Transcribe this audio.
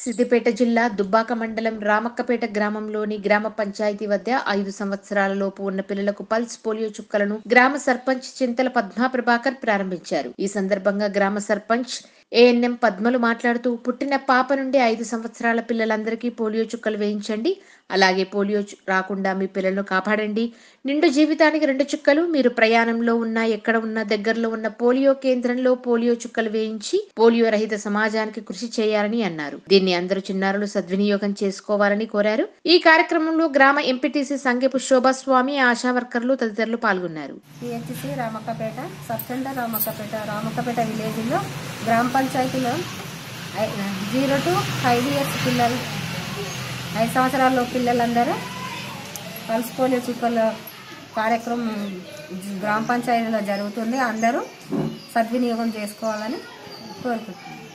సిద్దిపేట జిల్లా దుబ్బాక మండలం రామక్కపేట గ్రామంలోని గ్రామ పంచాయతీ వద్ద ఐదు సంవత్సరాల లోపు ఉన్న పిల్లలకు పల్స్ పోలియో చుక్కలను గ్రామ సర్పంచ్ చింతల పద్మా ప్రభాకర్ ప్రారంభించారు ఈ సందర్భంగా గ్రామ సర్పంచ్ ఏఎన్ఎం పద్మలు మాట్లాడుతూ పుట్టిన పాప నుండి ఐదు సంవత్సరాల పిల్లలందరికీ పోలియో చుక్కలు వేయించండి అలాగే పోలియో చు- రాకుండా మీ పిల్లలను కాపాడండి నిండు జీవితానికి రెండు చుక్కలు మీరు ప్రయాణంలో ఉన్న ఎక్కడ ఉన్న దగ్గరలో ఉన్న పోలియో కేంద్రంలో పోలియో చుక్కలు వేయించి పోలియో రహిత సమాజానికి కృషి చేయాలని అన్నారు దీన్ని అందరూ చిన్నారులు సద్వినియోగం చేసుకోవాలని కోరారు ఈ కార్యక్రమంలో గ్రామ ఎంపీటీసీ సంగెపు శోభాస్వామి ఆశా వర్కర్లు తదితరులు పాల్గొన్నారు PHC Ramakkapeta sub centre Ramakkapeta Ramakkapeta విలేజ్లో గ్రామ పంచాయతీలో ఐ- జీరో టు ఫైవ్ ఇయర్స్ పిల్లలు ఐదు సంవత్సరాల పిల్లలందరూ పల్స్ పోలియో చుక్కల కార్యక్రమం గ్రామ పంచాయతీలో జరుగుతుంది అందరూ సద్వినియోగం చేసుకోవాలని కోరుకుంటున్నాను